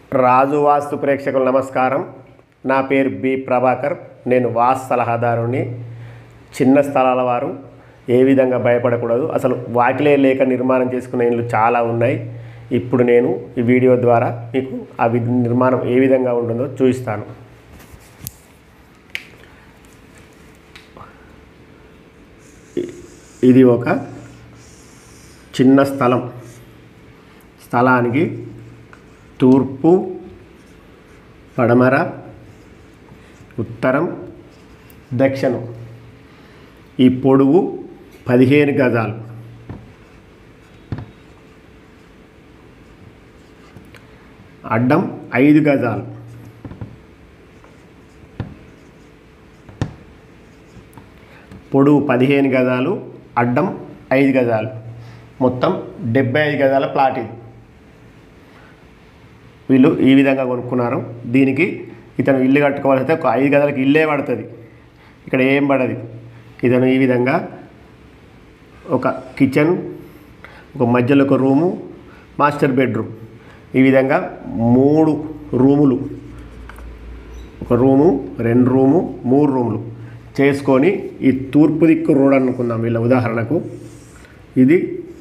రాజు వాస్తు ప్రేక్షకులు నమస్కారం నా పేరు బి ప్రభాకర్ నేను వాస్తు సలహాదారుని చిన్న స్థలాల వారు ఏ విధంగా భయపడకూడదు అసలు వాకిలే లేక నిర్మాణం చేసుకునే ఇళ్ళు చాలా ఉన్నాయి ఇప్పుడు నేను ఈ వీడియో ద్వారా మీకు ఆ వి నిర్మాణం ఏ విధంగా ఉంటుందో చూపిస్తాను ఇ- ఇది ఒక చిన్న స్థలం స్థలానికి తూర్పు పడమర ఉత్తరం దక్షిణం ఈ పొడవు పదిహేను గజాలు అడ్డం ఐదు గజాలు పొడవు పదిహేను గజాలు అడ్డం ఐదు గజాలు మొత్తం డెబ్బై ఐదు గజాల ప్లాట్ ఇది వీళ్ళు ఈ విధంగా కొనుక్కున్నారు దీనికి ఇతను ఇల్లు కట్టుకోవాల్సి అయితే ఒక ఐదు గదులకు ఇల్లే పడుతుంది ఇక్కడ ఏం పడదు ఇతను ఈ విధంగా ఒక కిచెన్ ఒక మధ్యలో ఒక రూము మాస్టర్ బెడ్రూమ్ ఈ విధంగా మూడు రూములు ఒక రూము రెండు రూము మూడు రూములు చేసుకొని ఈ తూర్పు దిక్కు రోడ్ అనుకుందాం వీళ్ళ ఉదాహరణకు ఇది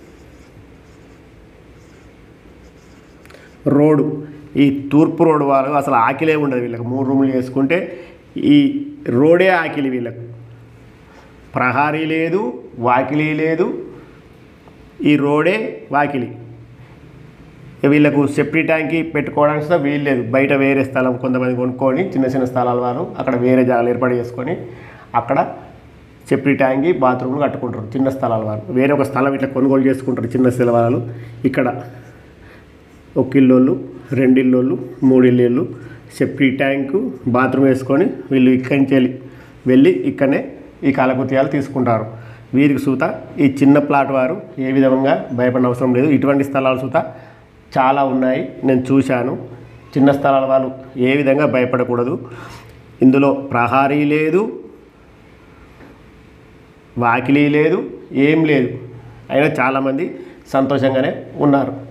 రోడ్డు ఈ తూర్పు రోడ్డు వాళ్ళు అసలు ఆకిలే ఉండదు వీళ్ళకి మూడు రూములు చేసుకుంటే ఈ రోడే ఆకిలి వీళ్ళకు ప్రహారీ లేదు వాకిలి లేదు ఈ రోడే వాకిలి వీళ్ళకు సెప్టీ ట్యాంకి పెట్టుకోవడానికి కూడా వీలు లేదు బయట వేరే స్థలం కొంతమంది కొనుక్కొని చిన్న చిన్న స్థలాల వారు అక్కడ వేరే జాగాలు ఏర్పాటు చేసుకొని అక్కడ సెప్టీ ట్యాంకి బాత్రూమ్లు కట్టుకుంటారు చిన్న స్థలాల వారు వేరే ఒక స్థలం ఇట్లా కొనుగోలు చేసుకుంటారు చిన్న స్థలాలు ఇక్కడ ఒక ఇల్లోళ్ళు రెండు ఇల్లోళ్ళు మూడు ఇల్లు సెప్టీ ట్యాంకు బాత్రూమ్ వేసుకొని వీళ్ళు ఇక్కడి నుంచి వెళ్ళి వెళ్ళి ఇక్కడనే ఈ కాలకృత్యాలు తీసుకుంటారు వీరికి సూత ఈ చిన్న ప్లాట్ వారు ఏ విధంగా భయపడిన అవసరం లేదు ఇటువంటి స్థలాలు సూత చాలా ఉన్నాయి నేను చూశాను చిన్న స్థలాల వాళ్ళు ఏ విధంగా భయపడకూడదు ఇందులో ప్రహారీ లేదు వాకిలి లేదు ఏం లేదు అయినా చాలామంది సంతోషంగానే ఉన్నారు